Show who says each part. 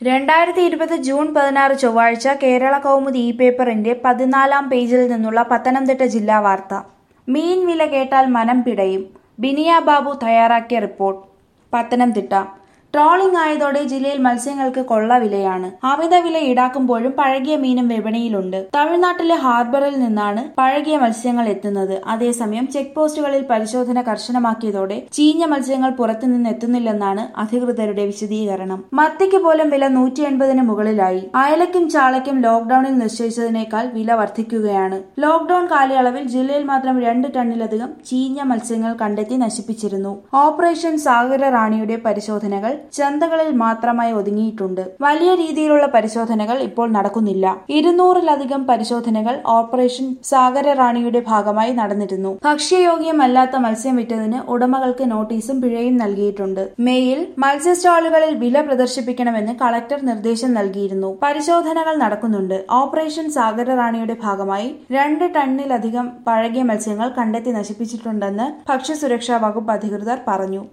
Speaker 1: രണ്ടായിരത്തി ഇരുപത് ജൂൺ പതിനാറ് ചൊവ്വാഴ്ച കേരള കൗമുദി ഇ പേപ്പറിന്റെ പതിനാലാം പേജിൽ നിന്നുള്ള പത്തനംതിട്ട ജില്ലാ വാർത്ത മീൻ വില കേട്ടാൽ മനം പിടയും ബിനിയ ബാബു തയ്യാറാക്കിയ റിപ്പോർട്ട് പത്തനംതിട്ട ട്രോളിംഗ് ആയതോടെ ജില്ലയിൽ മത്സ്യങ്ങൾക്ക് കൊള്ള വിലയാണ് അമിത വില ഈടാക്കുമ്പോഴും പഴകിയ മീനും വിപണിയിലുണ്ട് തമിഴ്നാട്ടിലെ ഹാർബറിൽ നിന്നാണ് പഴകിയ മത്സ്യങ്ങൾ എത്തുന്നത് അതേസമയം ചെക്ക് പോസ്റ്റുകളിൽ പരിശോധന കർശനമാക്കിയതോടെ ചീഞ്ഞ മത്സ്യങ്ങൾ പുറത്തുനിന്ന് എത്തുന്നില്ലെന്നാണ് അധികൃതരുടെ വിശദീകരണം മത്തിക്ക് പോലും വില നൂറ്റി എൺപതിന് മുകളിലായി അയലയ്ക്കും ചാളയ്ക്കും ലോക്ഡൌണിൽ നിശ്ചയിച്ചതിനേക്കാൾ വില വർദ്ധിക്കുകയാണ് ലോക്ഡൌൺ കാലയളവിൽ ജില്ലയിൽ മാത്രം രണ്ട് ടണ്ണിലധികം ചീഞ്ഞ മത്സ്യങ്ങൾ കണ്ടെത്തി നശിപ്പിച്ചിരുന്നു ഓപ്പറേഷൻ സാഗര റാണിയുടെ പരിശോധനകൾ ചന്തകളിൽ മാത്രമായി ഒതുങ്ങിയിട്ടുണ്ട് വലിയ രീതിയിലുള്ള പരിശോധനകൾ ഇപ്പോൾ നടക്കുന്നില്ല ഇരുന്നൂറിലധികം പരിശോധനകൾ ഓപ്പറേഷൻ സാഗര റാണിയുടെ ഭാഗമായി നടന്നിരുന്നു ഭക്ഷ്യയോഗ്യമല്ലാത്ത മത്സ്യം വിറ്റതിന് ഉടമകൾക്ക് നോട്ടീസും പിഴയും നൽകിയിട്ടുണ്ട് മേയിൽ മത്സ്യ സ്റ്റാളുകളിൽ വില പ്രദർശിപ്പിക്കണമെന്ന് കളക്ടർ നിർദ്ദേശം നൽകിയിരുന്നു പരിശോധനകൾ നടക്കുന്നുണ്ട് ഓപ്പറേഷൻ സാഗര റാണിയുടെ ഭാഗമായി രണ്ട് ടണ്ണിലധികം പഴകിയ മത്സ്യങ്ങൾ കണ്ടെത്തി നശിപ്പിച്ചിട്ടുണ്ടെന്ന് ഭക്ഷ്യസുരക്ഷാ വകുപ്പ് അധികൃതർ പറഞ്ഞു